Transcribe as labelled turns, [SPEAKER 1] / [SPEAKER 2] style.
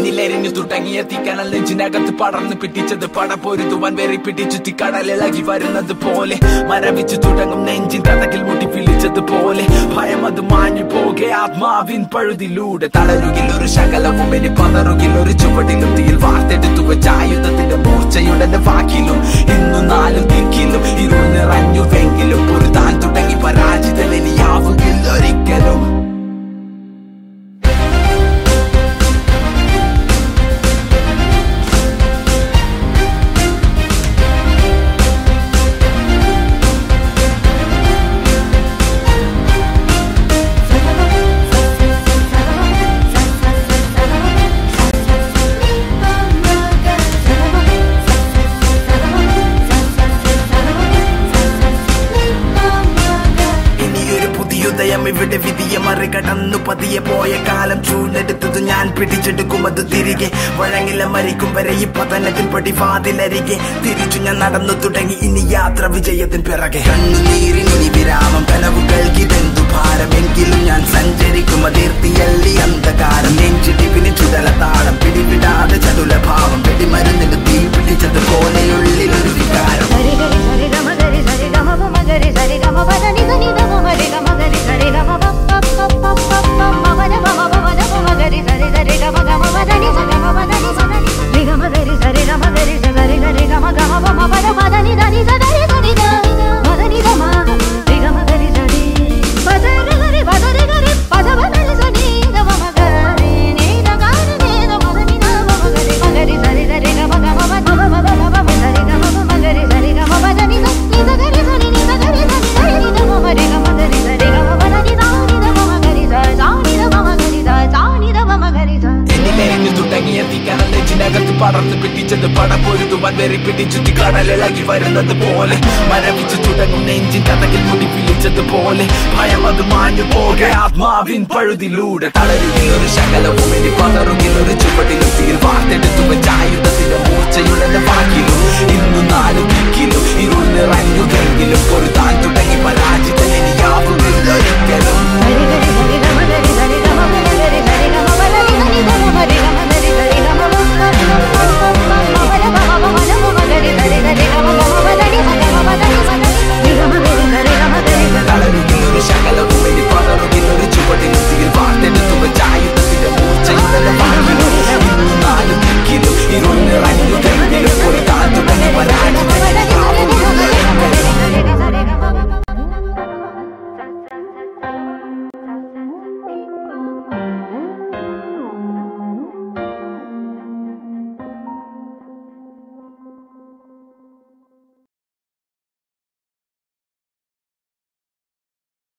[SPEAKER 1] എന്നിലെരിഞ്ഞു തുടങ്ങിയ തീക്കനൽ നെഞ്ചിനകത്ത് പടർന്നു പിടിച്ചത് പട പൊരുതുവാൻ വെറി പിടിച്ചു തീക്കടലിളകി വരുന്നത് പോലെ മരവിച്ചു തുടങ്ങും നെഞ്ചിൻ തടകിൽ മുട്ടി പിളിച്ചത് പോലെ ഭയം അത് മാഞ്ഞു പോകെ ആത്മാവിൻ പഴുതിലൂടെ തളരുകിൽ ഒരു ശകലവും ഇനി പതറുകിൽ ഒരു ചുവടിലും തീയിൽ വാർത്തെടുത്തു വെച്ച ആയുധത്തിന്റെ മൂർച്ചയുടെ വാക്കിലും ഇന്നു നാലും ദിക്കിലും ഇരുൾ നിറഞ്ഞുവെങ്കിലും ഒരു താൻ തുടങ്ങി പരാജിതൻ ഇനിയാവുകില്ല ഒരിക്കലും ഇനിയൊരു പുതിയുദയം ഇവിടെ വിധിയെ മറികടന്നു പതിയെ പോയ കാലം ചൂണ്ടെടുത്തത് ഞാൻ പിടിച്ചെടുക്കും അത് തിരികെ വഴങ്ങില്ല മരിക്കും വരെ ഈ പതനത്തിൽ പടിവാതിലരികെ തിരിച്ചു ഞാൻ നടന്നു തുടങ്ങി ഇനി യാത്ര വിജയത്തിൻ പിറകെ കണ്ണുനീരിനി വിരാമം കനവുകൾക്കിതെന്തു ഭാരമെങ്കിലും ഞാൻ സഞ്ചരിക്കും അതിർത്തിയല്ലി അന്ധകാരം നെഞ്ചിടിപ്പിന് ചുടല താളം പിടിവിടാതെ ചടുല ഭാവം വെടിമരുന്നിന് തീ പിടിച്ചത് പോലെയുള്ളിലൊരു വികാരം
[SPEAKER 2] సరి గరి సరి గమ గరి సరి గమ పమ గరి సరి గమ పద ని ని ద మ మరి గమ గరి సరి గమ ప ప ప ప ప ప మ మ ద మ మ మ ద మ గరి సరి సరి గమ గమ పద ని స గమ పద ని స ని ని గమ గరి సరి గమ గరి స గరి గరి గమ గమ ప మ పద పద ని ద ని స గరి స ని ద మ ద ని ద మ రి గమ గరి సరి పద రి గరి పద రి గరి పద పద ని స ని ద మ మ గరి ని ద గరి ని ద మ ద ని ద మ మ గరి మ గరి సరి సరి గమ గమ ప మ మ మ మ మ సరి గమ ప మ గరి సరి గమ పద ని ద ని ద గరి స ని ని ద గరి స ని ద ని ద మ మ రి గమ గరి సరి గమ పద ని ద ని ద మ మ గరి స స ని ద మ మ గరి స స ని ద మ మ ഗരി സ
[SPEAKER 1] എന്നിലെരിഞ്ഞു തുടങ്ങിയ തീക്കനൽ നെഞ്ചിനകത്ത് പടർന്നു പിടിച്ചത് പട പൊരുതുവാൻ വെറി പിടിച്ചു തീ കടലിളകി വരുന്നത് പോലെ മരവിച്ചു തുടങ്ങും നെഞ്ചിൻ തടകിൽ മുടി പിളിച്ചത് പോലെ ഭയം അത് മാഞ്ഞു പോകെ ആത്മാവിൻ പഴുതിലൂടെ തളരുകിൽ ഒരു ശകലവും ഇനി പതറുകിൽ ഒരു ചുവടിലും തീയിൽ വാർത്തെടുത്തു വെച്ച ആയുധത്തിന്റെ മൂർച്ചയുടെ വാക്കിലും ഇന്നു നാല് ദിക്കിലും ഇരുൾ നിറഞ്ഞുവെങ്കിലും ഒരു താൻ തുടങ്ങി പരാ